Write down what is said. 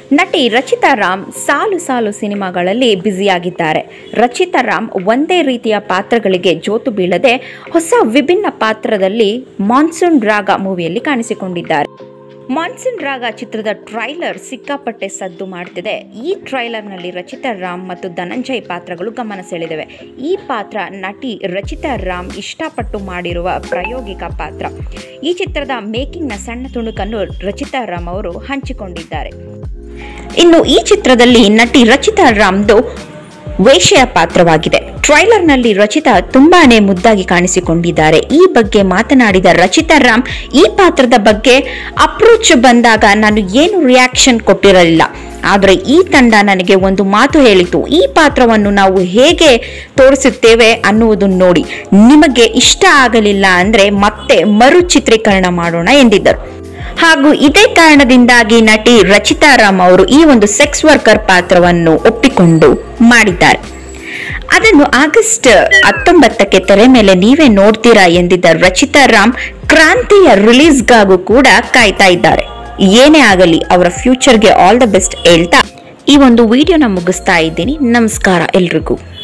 ನಟಿ ರಚಿತಾ ರಾಮ್ ಸಾಲು ಸಾಲು ಸಿನಿಮಾಗಳಲ್ಲಿ ಬ್ಯುಸಿಯಾಗಿದ್ದಾರೆ ರಚಿತಾ ರಾಮ್ ಒಂದೇ ರೀತಿಯ ಪಾತ್ರಗಳಿಗೆ ಜೋತು ಬೀಳದೆ ಹೊಸ ವಿಭಿನ್ನ ಪಾತ್ರದಲ್ಲಿ ಮಾನ್ಸೂನ್ ರಾಗ ಮೂವಿಯಲ್ಲಿ ಕಾಣಿಸಿಕೊಂಡಿದ್ದಾರೆ ಮಾನ್ಸೂನ್ ರಾಗ ಚಿತ್ರದ ಟ್ರೈಲರ್ ಸಿಕ್ಕಾಪಟ್ಟೆ ಸದ್ದು ಮಾಡ್ತಿದೆ ಈ ಟ್ರೈಲರ್ನಲ್ಲಿ ರಚಿತಾ ರಾಮ್ ಮತ್ತು ಧನಂಜಯ್ ಪಾತ್ರಗಳು ಗಮನ ಸೆಳೆದಿವೆ ಈ ಪಾತ್ರ ನಟಿ ರಚಿತಾ ರಾಮ್ ಇಷ್ಟಪಟ್ಟು ಮಾಡಿರುವ ಪ್ರಾಯೋಗಿಕ ಪಾತ್ರ ಈ ಚಿತ್ರದ ಮೇಕಿಂಗ್ನ ಸಣ್ಣ ತುಣುಕನ್ನು ರಚಿತಾ ರಾಮ್ ಅವರು ಹಂಚಿಕೊಂಡಿದ್ದಾರೆ ಇನ್ನು ಈ ಚಿತ್ರದಲ್ಲಿ ನಟಿ ರಚಿತಾ ರಾಮ್ದು ವೇಶ್ಯೆಯ ಪಾತ್ರವಾಗಿದೆ ಟ್ರೈಲರ್ನಲ್ಲಿ ರಚಿತಾ ತುಂಬಾನೇ ಮುದ್ದಾಗಿ ಕಾಣಿಸಿಕೊಂಡಿದ್ದಾರೆ ಈ ಬಗ್ಗೆ ಮಾತನಾಡಿದ ರಚಿತಾ ರಾಮ್ ಈ ಪಾತ್ರದ ಬಗ್ಗೆ ಅಪ್ರೋಚ್ ಬಂದಾಗ ನಾನು ಏನು ರಿಯಾಕ್ಷನ್ ಕೊಟ್ಟಿರಲಿಲ್ಲ ಆದರೆ ಈ ತಂಡ ನನಗೆ ಒಂದು ಮಾತು ಹೇಳಿತು ಈ ಪಾತ್ರವನ್ನು ನಾವು ಹೇಗೆ ತೋರಿಸುತ್ತೇವೆ ಅನ್ನುವುದನ್ನು ನೋಡಿ ನಿಮಗೆ ಇಷ್ಟ ಆಗಲಿಲ್ಲ ಅಂದರೆ ಮತ್ತೆ ಮರು ಚಿತ್ರೀಕರಣ ಮಾಡೋಣ ಎಂದಿದ್ದರು ಹಾಗೂ ಇದೇ ಕಾರಣದಿಂದಾಗಿ ನಟಿ ರಚಿತಾ ರಾಮ್ ಅವರು ಈ ಒಂದು ಸೆಕ್ಸ್ ವರ್ಕರ್ ಪಾತ್ರವನ್ನು ಒಪ್ಪಿಕೊಂಡು ಮಾಡಿದ್ದಾರೆ ಅದನ್ನು ಆಗಸ್ಟ್ ಹತ್ತೊಂಬತ್ತಕ್ಕೆ ತೆರೆ ಮೇಲೆ ನೀವೇ ನೋಡ್ತೀರಾ ಎಂದಿದ್ದ ರಚಿತಾ ರಾಮ್ ಕ್ರಾಂತಿಯ ರಿಲೀಸ್ಗಾಗೂ ಕೂಡ ಕಾಯ್ತಾ ಇದ್ದಾರೆ ಏನೇ ಆಗಲಿ ಅವರ ಫ್ಯೂಚರ್ಗೆ ಆಲ್ ದ ಬೆಸ್ಟ್ ಹೇಳ್ತಾ ಈ ಒಂದು ವಿಡಿಯೋನ ಮುಗಿಸ್ತಾ ಇದ್ದೀನಿ ನಮಸ್ಕಾರ ಎಲ್ರಿಗೂ